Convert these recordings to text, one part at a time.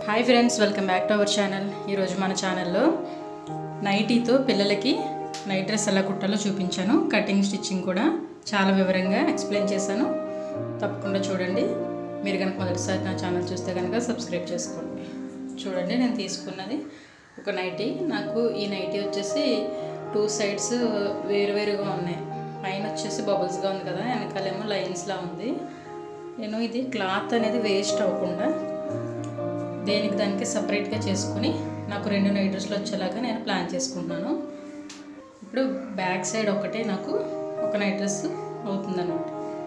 hi friends welcome back to our channel ఈరోజు మన ఛానల్లో నైటీతో పిల్లలకి నైట్ డ్రెస్ ఎలా కుట్టాలో చూపించాను కటింగ్ స్టిచ్చింగ్ కూడా చాలా వివరంగా ఎక్స్ప్లెయిన్ చేశాను తప్పకుండా చూడండి మీరు కనుక మొదటిసారి నా ఛానల్ చూస్తే కనుక సబ్స్క్రైబ్ చేసుకోండి చూడండి నేను తీసుకున్నది ఒక నైటీ నాకు ఈ నైటీ వచ్చేసి టూ సైడ్స్ వేరువేరుగా ఉన్నాయి పైన వచ్చేసి బబుల్స్గా ఉంది కదా వెనకాలేమో లైన్స్లా ఉంది నేను ఇది క్లాత్ అనేది వేస్ట్ అవ్వకుండా దేనికి దానికి సపరేట్గా చేసుకుని నాకు రెండు నైట్ డ్రెస్లు వచ్చేలాగా నేను ప్లాన్ చేసుకుంటున్నాను ఇప్పుడు బ్యాక్ సైడ్ ఒకటే నాకు ఒక నైట్ డ్రెస్ అవుతుందన్నమాట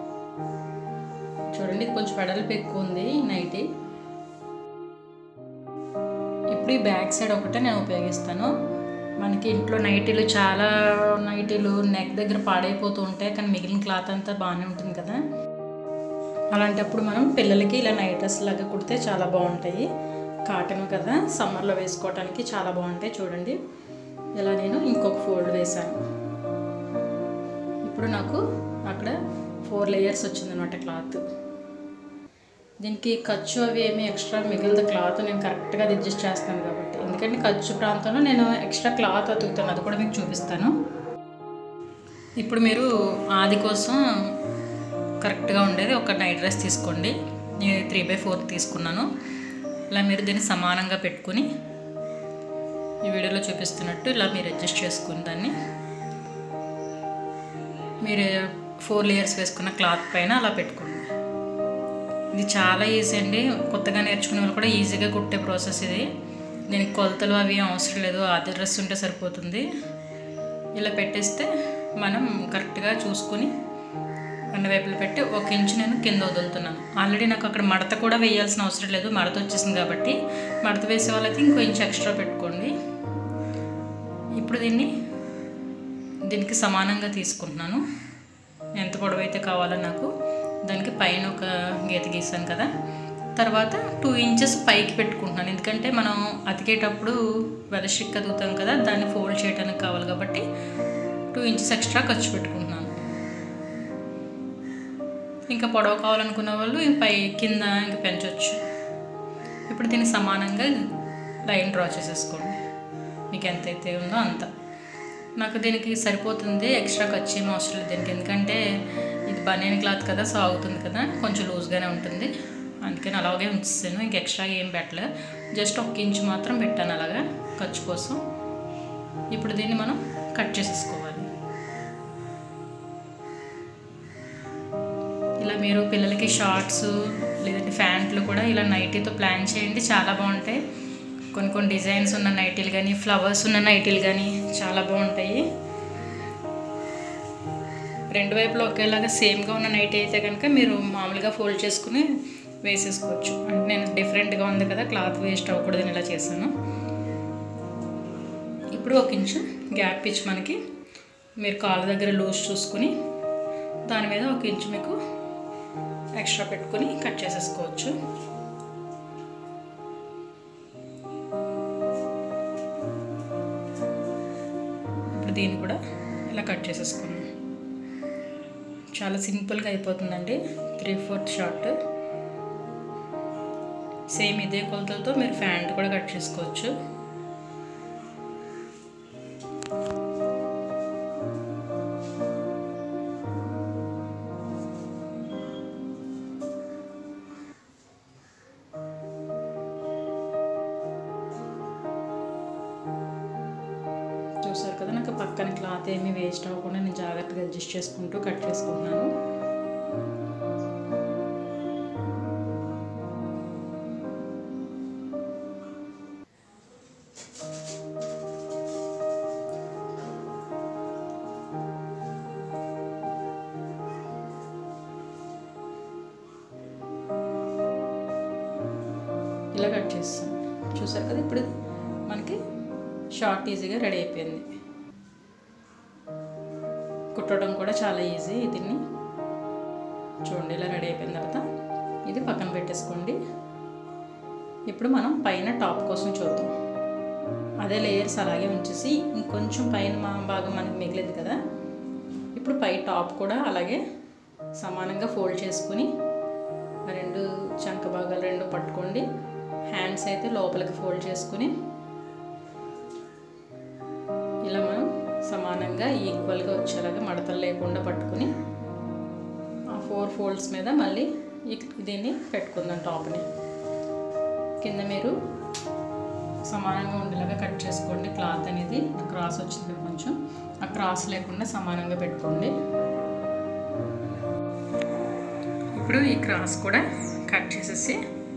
చూడండి ఇది కొంచెం వెడల్పు ఎక్కువ ఉంది ఈ నైటీ ఇప్పుడు ఈ బ్యాక్ సైడ్ ఒకటే నేను ఉపయోగిస్తాను మనకి ఇంట్లో నైటీలు చాలా నైటీలు నెక్ దగ్గర పాడైపోతూ ఉంటాయి కానీ మిగిలిన క్లాత్ అంతా బాగానే ఉంటుంది కదా అలాంటప్పుడు మనం పిల్లలకి ఇలా నైట్ డ్రెస్ లాగా కుడితే చాలా బాగుంటాయి కాటన్ కదా సమ్మర్లో వేసుకోవడానికి చాలా బాగుంటాయి చూడండి ఇలా నేను ఇంకొక ఫోల్డ్ వేశాను ఇప్పుడు నాకు అక్కడ ఫోర్ లేయర్స్ వచ్చిందనమాట క్లాత్ దీనికి ఖర్చు అవి ఏమి ఎక్స్ట్రా మిగిలిన క్లాత్ నేను కరెక్ట్గా అది అడ్జస్ట్ చేస్తాను కాబట్టి ఎందుకంటే ఖర్చు ప్రాంతంలో నేను ఎక్స్ట్రా క్లాత్ అతుకుతాను అది కూడా మీకు చూపిస్తాను ఇప్పుడు మీరు ఆది కోసం కరెక్ట్గా ఉండేది ఒక నైట్ డ్రెస్ తీసుకోండి నేను త్రీ బై ఫోర్ తీసుకున్నాను ఇలా మీరు దీన్ని సమానంగా పెట్టుకుని ఈ వీడియోలో చూపిస్తున్నట్టు ఇలా మీరు అడ్జస్ట్ చేసుకుని దాన్ని మీరు ఫోర్ లేయర్స్ వేసుకున్న క్లాత్ పైన అలా పెట్టుకోండి ఇది చాలా ఈజీ అండి కొత్తగా నేర్చుకునే వాళ్ళు కూడా ఈజీగా కుట్టే ప్రాసెస్ ఇది దీనికి కొలతలు అవి అవసరం లేదు ఆది డ్రెస్ ఉంటే సరిపోతుంది ఇలా పెట్టేస్తే మనం కరెక్ట్గా చూసుకుని రెండు వైపులు పెట్టి ఒక ఇంచు నేను కింద వదులుతున్నాను ఆల్రెడీ నాకు అక్కడ మడత కూడా వేయాల్సిన అవసరం లేదు మడత వచ్చేసింది కాబట్టి మడత వేసే వాళ్ళైతే ఇంకో ఇంచు ఎక్స్ట్రా పెట్టుకోండి ఇప్పుడు దీన్ని దీనికి సమానంగా తీసుకుంటున్నాను ఎంత పొడవు అయితే కావాలో నాకు దానికి పైన ఒక గీత గీసాను కదా తర్వాత టూ ఇంచెస్ పైకి పెట్టుకుంటున్నాను ఎందుకంటే మనం అతికేటప్పుడు వెలస్టిక్ అదుగుతాం కదా దాన్ని ఫోల్డ్ చేయడానికి కావాలి కాబట్టి టూ ఇంచెస్ ఎక్స్ట్రా ఖర్చు పెట్టుకుంటున్నాను ఇంకా పొడవు కావాలనుకున్న వాళ్ళు పై కింద ఇంకా పెంచవచ్చు ఇప్పుడు దీన్ని సమానంగా లైన్ డ్రా చేసేసుకోండి మీకు ఎంతైతే ఉందో అంత నాకు దీనికి సరిపోతుంది ఎక్స్ట్రా ఖర్చు ఏం అవసరం లేదు దీనికి ఎందుకంటే ఇది బనియన్ క్లాత్ కదా సో అవుతుంది కదా కొంచెం లూజ్గానే ఉంటుంది అందుకని అలాగే ఉంచుతాను ఇంక ఎక్స్ట్రా ఏం పెట్టలే జస్ట్ ఒక ఇంచు మాత్రం పెట్టాను అలాగా ఖర్చు కోసం ఇప్పుడు దీన్ని మనం కట్ చేసేసుకోవాలి ఇలా మీరు పిల్లలకి షార్ట్స్ లేదంటే ప్యాంట్లు కూడా ఇలా నైటీతో ప్లాన్ చేయండి చాలా బాగుంటాయి కొన్ని కొన్ని డిజైన్స్ ఉన్న నైటీలు కానీ ఫ్లవర్స్ ఉన్న నైటీలు కానీ చాలా బాగుంటాయి రెండు వైపులో ఒకేలాగా సేమ్గా ఉన్న నైటీ అయితే కనుక మీరు మామూలుగా ఫోల్డ్ చేసుకుని వేసేసుకోవచ్చు అంటే నేను డిఫరెంట్గా ఉంది కదా క్లాత్ వేస్ట్ అవ్వకూడదని ఇలా చేశాను ఇప్పుడు ఒక ఇంచు గ్యాప్ ఇచ్చి మనకి మీరు కాళ్ళ దగ్గర లూజ్ చూసుకుని దాని మీద ఒక ఇంచు మీకు ఎక్స్ట్రా పెట్టుకుని కట్ చేసేసుకోవచ్చు ఇప్పుడు దీన్ని కూడా ఇలా కట్ చేసేసుకున్నాం చాలా సింపుల్గా అయిపోతుందండి త్రీ ఫోర్త్ షార్ట్ సేమ్ ఇదే కొలతలతో మీరు ఫ్యాంట్ కూడా కట్ చేసుకోవచ్చు చూసారు కదా నాకు పక్కన క్లాత్ ఏమీ వేస్ట్ అవ్వకుండా నేను జాగ్రత్తగా అడ్జస్ట్ చేసుకుంటూ కట్ చేసుకుంటున్నాను ఇలా కట్ చేస్తాను చూసారు కదా ఇప్పుడు మనకి షార్ట్ ఈజీగా రెడీ అయిపోయింది కుట్టడం కూడా చాలా ఈజీ దీన్ని చూడండి ఇలా రెడీ అయిపోయిన తర్వాత ఇది పక్కన పెట్టేసుకోండి ఇప్పుడు మనం పైన టాప్ కోసం చూద్దాం అదే లేయర్స్ అలాగే ఉంచేసి ఇంకొంచెం పైన మా భాగం మనకి మిగిలింది కదా ఇప్పుడు పై టాప్ కూడా అలాగే సమానంగా ఫోల్డ్ చేసుకుని రెండు చంక భాగాలు రెండు పట్టుకోండి హ్యాండ్స్ అయితే లోపలికి ఫోల్డ్ చేసుకుని ఇలా మనం సమానంగా ఈక్వల్గా వచ్చేలాగా మడతలు లేకుండా పట్టుకుని ఆ ఫోర్ ఫోల్డ్స్ మీద మళ్ళీ ఈ- దీన్ని పెట్టుకుందాం టాప్ని కింద మీరు సమానంగా ఉండేలాగా కట్ చేసుకోండి క్లాత్ అనేది క్రాస్ వచ్చింది కదా కొంచెం ఆ క్రాస్ లేకుండా సమానంగా పెట్టుకోండి ఇప్పుడు ఈ క్రాస్ కూడా కట్ చేసేసి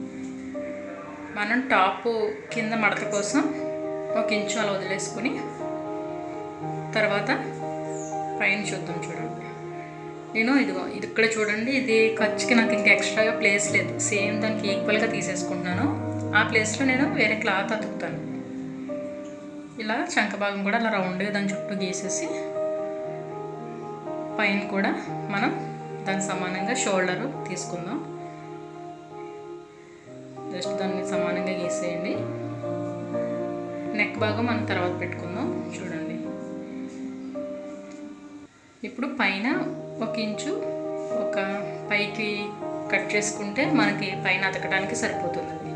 మనం టాప్ కింద మడత కోసం ఒక ఇంచు అలా వదిలేసుకుని తర్వాత పైన చూద్దాం చూడండి నేను ఇదిగో ఇది ఇక్కడ చూడండి ఇది ఖర్చుకి నాకు ఇంకా ఎక్స్ట్రాగా ప్లేస్ లేదు సేమ్ దానికి ఈక్వల్గా తీసేసుకుంటున్నాను ఆ ప్లేస్లో నేను వేరే క్లాత్ అతుకుతాను ఇలా చంక భాగం కూడా అలా రౌండ్గా దాని చుట్టూ గీసేసి పైన కూడా మనం దానికి సమానంగా షోల్డర్ తీసుకుందాం జస్ట్ దాన్ని సమానంగా గీసేయండి నెక్ భాగం మనం తర్వాత పెట్టుకుందాం చూడండి ఇప్పుడు పైన ఒక ఇంచు ఒక పైకి కట్ చేసుకుంటే మనకి పైన అతకడానికి సరిపోతుంది అది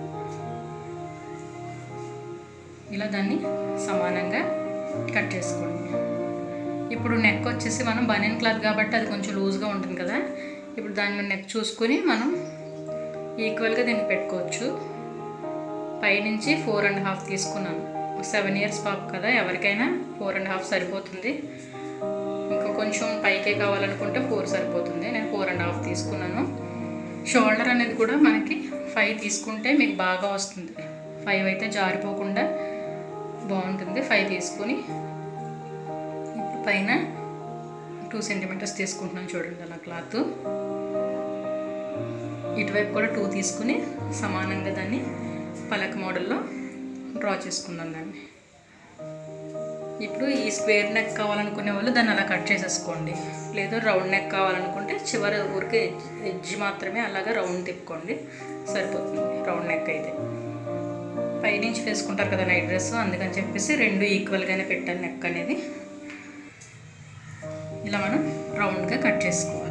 ఇలా దాన్ని సమానంగా కట్ చేసుకోండి ఇప్పుడు నెక్ వచ్చేసి మనం బనియన్ క్లాత్ కాబట్టి అది కొంచెం లూజ్గా ఉంటుంది కదా ఇప్పుడు దాన్ని నెక్ చూసుకొని మనం ఈక్వల్గా దీన్ని పెట్టుకోవచ్చు పైనుంచి ఫోర్ అండ్ హాఫ్ తీసుకున్నాను సెవెన్ ఇయర్స్ పాప కదా ఎవరికైనా ఫోర్ అండ్ హాఫ్ సరిపోతుంది ఇంకా కొంచెం పైకే కావాలనుకుంటే ఫోర్ సరిపోతుంది నేను ఫోర్ అండ్ హాఫ్ తీసుకున్నాను షోల్డర్ అనేది కూడా మనకి ఫైవ్ తీసుకుంటే మీకు బాగా వస్తుంది ఫైవ్ అయితే జారిపోకుండా బాగుంటుంది ఫైవ్ తీసుకుని ఇప్పుడు పైన టూ సెంటీమీటర్స్ తీసుకుంటున్నాను చూడండి అలా క్లాత్ ఇటువైపు కూడా టూ తీసుకుని సమానంగా దాన్ని పలక మోడల్లో డ్రా చేసుకుందాం దాన్ని ఇప్పుడు ఈ స్క్వేర్ నెక్ కావాలనుకునే వాళ్ళు దాన్ని అలా కట్ చేసేసుకోండి లేదు రౌండ్ నెక్ కావాలనుకుంటే చివరి ఊరికే ఎడ్జ్ మాత్రమే అలాగా రౌండ్ తిప్పుకోండి సరిపోతుంది రౌండ్ నెక్ అయితే పైనుంచి వేసుకుంటారు కదా నైట్ డ్రెస్ అందుకని చెప్పేసి రెండు ఈక్వల్గానే పెట్టాను నెక్ అనేది ఇలా మనం రౌండ్గా కట్ చేసుకోవాలి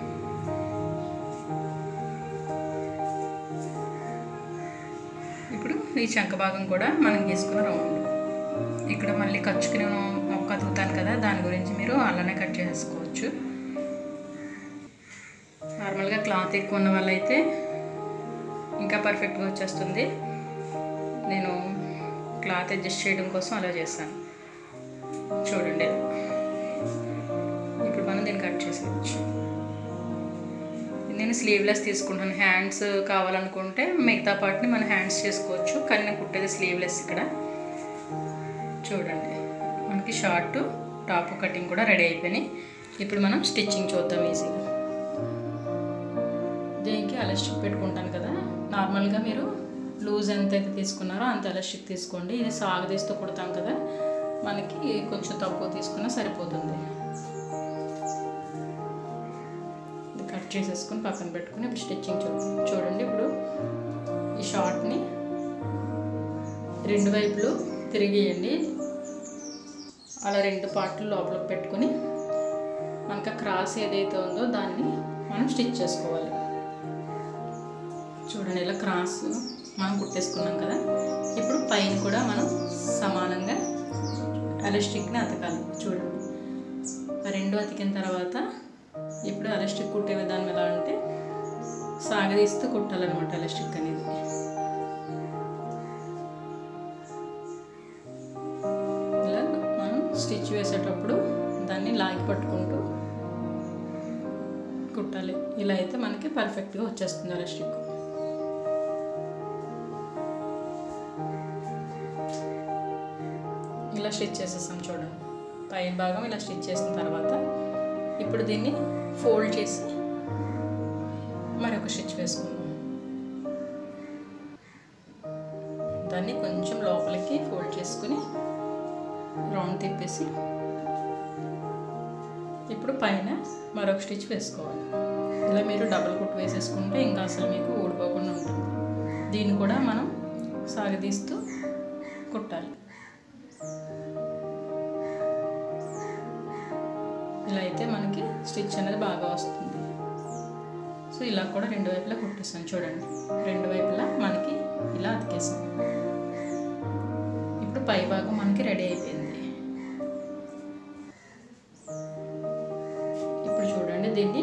ఇప్పుడు ఈ చంక భాగం కూడా మనం గీసుకున్న రౌండ్ ఇక్కడ మళ్ళీ ఖర్చుకి నేను మొక్క అతుకుతాను కదా దాని గురించి మీరు అలానే కట్ చేసుకోవచ్చు నార్మల్గా క్లాత్ ఎక్కువ ఉన్న వాళ్ళైతే ఇంకా పర్ఫెక్ట్గా వచ్చేస్తుంది నేను క్లాత్ అడ్జస్ట్ చేయడం కోసం అలా చేశాను చూడండి ఇప్పుడు మనం దీన్ని కట్ చేసేయచ్చు నేను స్లీవ్లెస్ తీసుకుంటాను హ్యాండ్స్ కావాలనుకుంటే మిగతా పార్ట్ని మనం హ్యాండ్స్ చేసుకోవచ్చు కానీ నేను కుట్టేది స్లీవ్లెస్ ఇక్కడ చూడండి మనకి షార్ట్ టాప్ కటింగ్ కూడా రెడీ అయిపోయినాయి ఇప్పుడు మనం స్టిచ్చింగ్ చూద్దాం ఈజీగా దీనికి ఎలాస్టిక్ పెట్టుకుంటాను కదా నార్మల్గా మీరు లూజ్ ఎంత అయితే తీసుకున్నారో అంత ఎలాస్టిక్ తీసుకోండి ఇది సాగదీస్తూ కుడతాం కదా మనకి కొంచెం తక్కువ తీసుకున్నా సరిపోతుంది ఇది కట్ చేసేసుకొని పక్కన పెట్టుకుని ఇప్పుడు స్టిచ్చింగ్ చూ చూడండి ఇప్పుడు ఈ షార్ట్ని రెండు వైపులు తిరిగేయండి అలా రెండు పార్ట్లు లోపలికి పెట్టుకొని మనకు ఆ క్రాస్ ఏదైతే ఉందో దాన్ని మనం స్టిచ్ చేసుకోవాలి చూడండి ఇలా క్రాస్ మనం కుట్టేసుకున్నాం కదా ఇప్పుడు పైన కూడా మనం సమానంగా ఎలాస్టిక్ని అతకాలి చూడండి ఆ రెండు అతికిన తర్వాత ఇప్పుడు ఎలాస్టిక్ కుట్టే విధానం ఎలా అంటే సాగదీస్తూ కుట్టాలన్నమాట ఎలాస్టిక్ అనేది ఇలా మనం స్టిచ్ వేసేటప్పుడు దాన్ని లాగి పట్టుకుంటూ కుట్టాలి ఇలా అయితే మనకి పర్ఫెక్ట్గా వచ్చేస్తుంది ఎలాస్టిక్ ఇలా స్టిచ్ చేసేసాం చూడండి పైన భాగం ఇలా స్టిచ్ చేసిన తర్వాత ఇప్పుడు దీన్ని ఫోల్డ్ చేసి మరొక స్టిచ్ వేసుకుందాం దాన్ని కొంచెం లోపలికి ఫోల్డ్ చేసుకుని రౌండ్ తిప్పేసి ఇప్పుడు పైన మరొక స్టిచ్ వేసుకోవాలి ఇలా మీరు డబుల్ కుట్ వేసేసుకుంటే ఇంకా అసలు మీకు ఊడిపోకుండా ఉంటుంది దీన్ని కూడా మనం సాగదీస్తూ కుట్టాలి ఇలా అయితే మనకి స్టిచ్ అనేది బాగా వస్తుంది సో ఇలా కూడా రెండు వైపులా కుట్టేస్తాను చూడండి రెండు వైపులా మనకి ఇలా అతికేసాం ఇప్పుడు పై భాగం మనకి రెడీ అయిపోయింది ఇప్పుడు చూడండి దీన్ని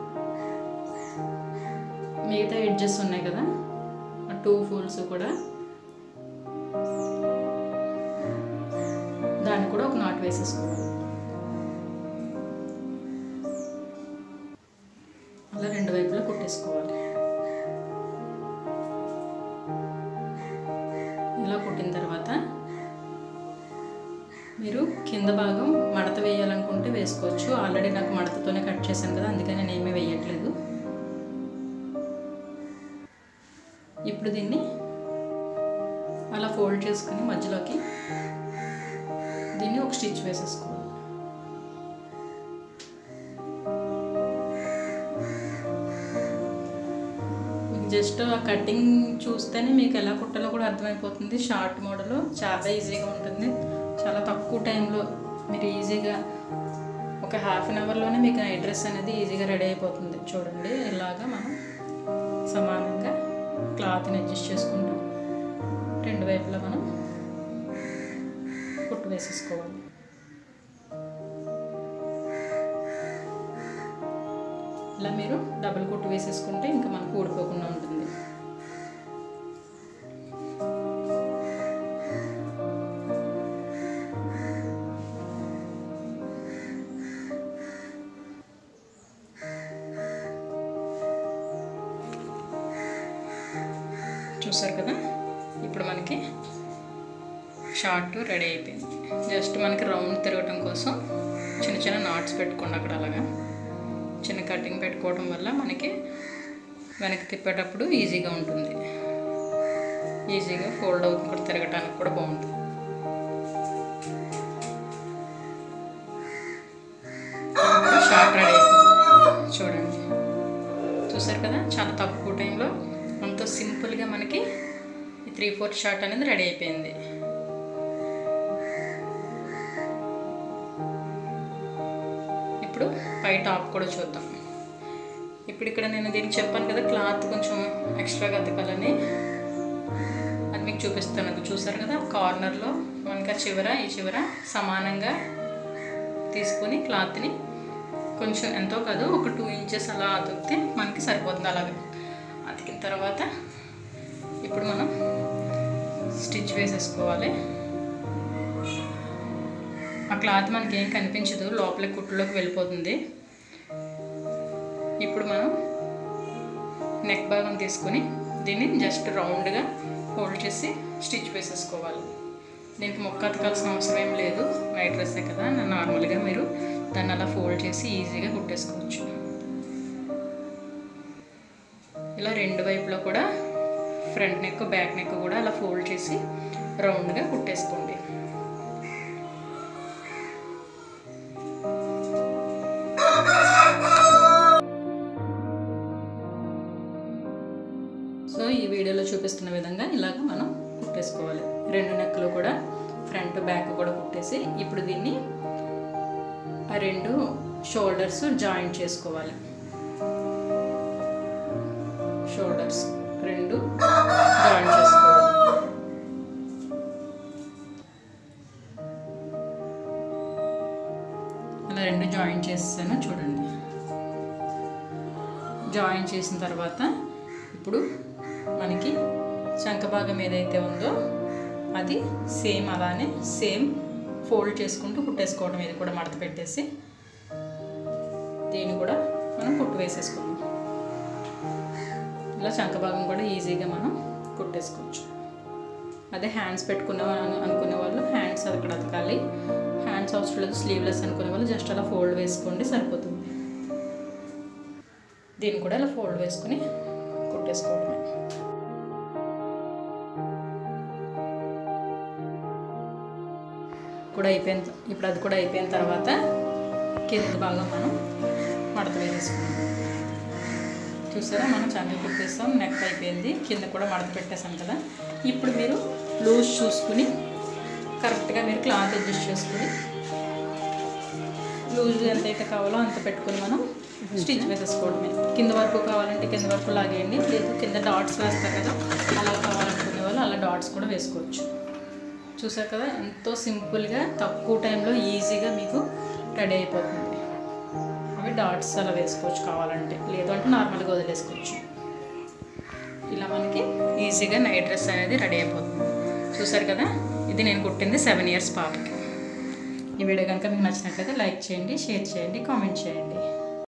మిగతా ఎడ్జెస్ ఉన్నాయి కదా ఆ టూ ఫూల్స్ కూడా దాన్ని కూడా ఒక నాట్ వేసేసుకోవాలి అలా రెండు వైపులా కుట్టేసుకోవాలి ఇలా కుట్టిన తర్వాత మీరు కింద భాగం మడత వేయాలనుకుంటే వేసుకోవచ్చు ఆల్రెడీ నాకు మడతతోనే కట్ చేశాను కదా అందుకని నేను ఏమీ వేయట్లేదు ఇప్పుడు దీన్ని అలా ఫోల్డ్ చేసుకుని మధ్యలోకి దీన్ని ఒక స్టిచ్ వేసేసుకోవాలి మీకు జస్ట్ ఆ కటింగ్ చూస్తేనే మీకు ఎలా కుట్టాలో కూడా అర్థమైపోతుంది షార్ట్ మోడల్ చాలా ఈజీగా ఉంటుంది చాలా తక్కువ టైంలో మీరు ఈజీగా ఒక హాఫ్ అన్ అవర్లోనే మీకు ఆ డ్రెస్ అనేది ఈజీగా రెడీ అయిపోతుంది చూడండి ఇలాగా మనం సమానంగా క్లాత్ని అడ్జస్ట్ చేసుకుంటూ రెండు వైపులా మనం కుట్టు వేసేసుకోవాలి ఇలా మీరు డబుల్ కుట్టు వేసేసుకుంటే ఇంకా మనకు ఊడిపోకుండా ఉంటుంది చూసారు కదా ఇప్పుడు మనకి షార్ట్ రెడీ అయిపోయింది జస్ట్ మనకి రౌండ్ తిరగటం కోసం చిన్న చిన్న నాట్స్ పెట్టుకోండి అక్కడ అలాగా చిన్న కటింగ్ పెట్టుకోవడం వల్ల మనకి వెనక్కి తిప్పేటప్పుడు ఈజీగా ఉంటుంది ఈజీగా ఫోల్డ్ అవుతుంది కూడా తిరగటానికి కూడా బాగుంటుంది షార్ట్ రెడీ అయిపోయింది చూడండి చూసారు కదా చాలా తక్కువ టైంలో ఎంతో సింపుల్గా మనకి ఈ త్రీ ఫోర్త్ షార్ట్ అనేది రెడీ అయిపోయింది ఇప్పుడు పై టాప్ కూడా చూద్దాం ఇప్పుడు ఇక్కడ నేను దీనికి చెప్పాను కదా క్లాత్ కొంచెం ఎక్స్ట్రాగా అతకాలని అది మీకు చూపిస్తాను అది చూసారు కదా కార్నర్లో మనకి ఆ చివర ఈ చివర సమానంగా తీసుకొని క్లాత్ని కొంచెం ఎంతో కాదు ఒక టూ ఇంచెస్ అలా అతికితే మనకి సరిపోతుంది అలాగే అతికిన తర్వాత ఇప్పుడు మనం స్టిచ్ వేసేసుకోవాలి ఆ క్లాత్ మనకి ఏం కనిపించదు లోపల కుట్టులోకి వెళ్ళిపోతుంది ఇప్పుడు మనం నెక్ భాగం తీసుకొని దీన్ని జస్ట్ రౌండ్గా ఫోల్డ్ చేసి స్టిచ్ వేసేసుకోవాలి దీనికి మొక్క అతకాల్సిన అవసరం ఏం లేదు వైట్ డ్రెస్సే కదా నార్మల్గా మీరు దాన్ని అలా ఫోల్డ్ చేసి ఈజీగా కుట్టేసుకోవచ్చు ఇలా రెండు వైపులో కూడా ఫ్రంట్ నెక్ బ్యాక్ నెక్ కూడా అలా ఫోల్డ్ చేసి రౌండ్గా కుట్టేసుకోండి సో ఈ వీడియోలో చూపిస్తున్న విధంగా ఇలాగ మనం కుట్టేసుకోవాలి రెండు నెక్కలు కూడా ఫ్రంట్ బ్యాక్ కూడా కుట్టేసి ఇప్పుడు దీన్ని ఆ రెండు షోల్డర్స్ జాయింట్ చేసుకోవాలి షోల్డర్స్ రెండు జాయింట్ చేసుకోవాలి అలా రెండు జాయింట్ చేస్తాను చూడండి జాయిన్ చేసిన తర్వాత ఇప్పుడు మనకి చంక భాగం ఏదైతే ఉందో అది సేమ్ అలానే సేమ్ ఫోల్డ్ చేసుకుంటూ కుట్టేసుకోవడం ఇది కూడా మడత పెట్టేసి దీన్ని కూడా మనం కుట్టు వేసేసుకుందాం ఇలా చంక భాగం కూడా ఈజీగా మనం కుట్టేసుకోవచ్చు అదే హ్యాండ్స్ పెట్టుకున్న వాళ్ళు- అనుకునే వాళ్ళు హ్యాండ్స్ అక్కడ అతకాలి హ్యాండ్స్ అవసరం లేదు స్లీవ్లెస్ అనుకునే వాళ్ళు జస్ట్ అలా ఫోల్డ్ వేసుకోండి సరిపోతుంది దీన్ని కూడా ఇలా ఫోల్డ్ వేసుకుని కుట్టేసుకోవడమే కూడా అయిపోయిన ఇప్పుడు అది కూడా అయిపోయిన తర్వాత కింద భాగం మనం మడత వేసేసుకున్నాం చూసారా మనం చంద్ర కుట్టేస్తాం నెక్ అయిపోయింది కింద కూడా మడత పెట్టేసాం కదా ఇప్పుడు మీరు లూజ్ చూసుకుని కరెక్ట్గా మీరు క్లాత్ అడ్జస్ట్ చేసుకుని లూజ్ ఎంతైతే కావాలో అంత పెట్టుకుని మనం స్టిచ్ వేసేసుకోవడమే కింద వరకు కావాలంటే కింద వరకు లాగేయండి లేదు కింద డాట్స్ వేస్తారు కదా అలా కావాలనుకునే వాళ్ళు అలా డాట్స్ కూడా వేసుకోవచ్చు చూసారు కదా ఎంతో సింపుల్గా తక్కువ టైంలో ఈజీగా మీకు రెడీ అయిపోతుంది అవి డాట్స్ అలా వేసుకోవచ్చు కావాలంటే లేదు అంటే నార్మల్గా వదిలేసుకోవచ్చు ఇలా మనకి ఈజీగా నైట్ డ్రెస్ అనేది రెడీ అయిపోతుంది చూసారు కదా ఇది నేను కుట్టింది సెవెన్ ఇయర్స్ పాపకి ఈ వీడియో కనుక మీకు నచ్చినట్లయితే లైక్ చేయండి షేర్ చేయండి కామెంట్ చేయండి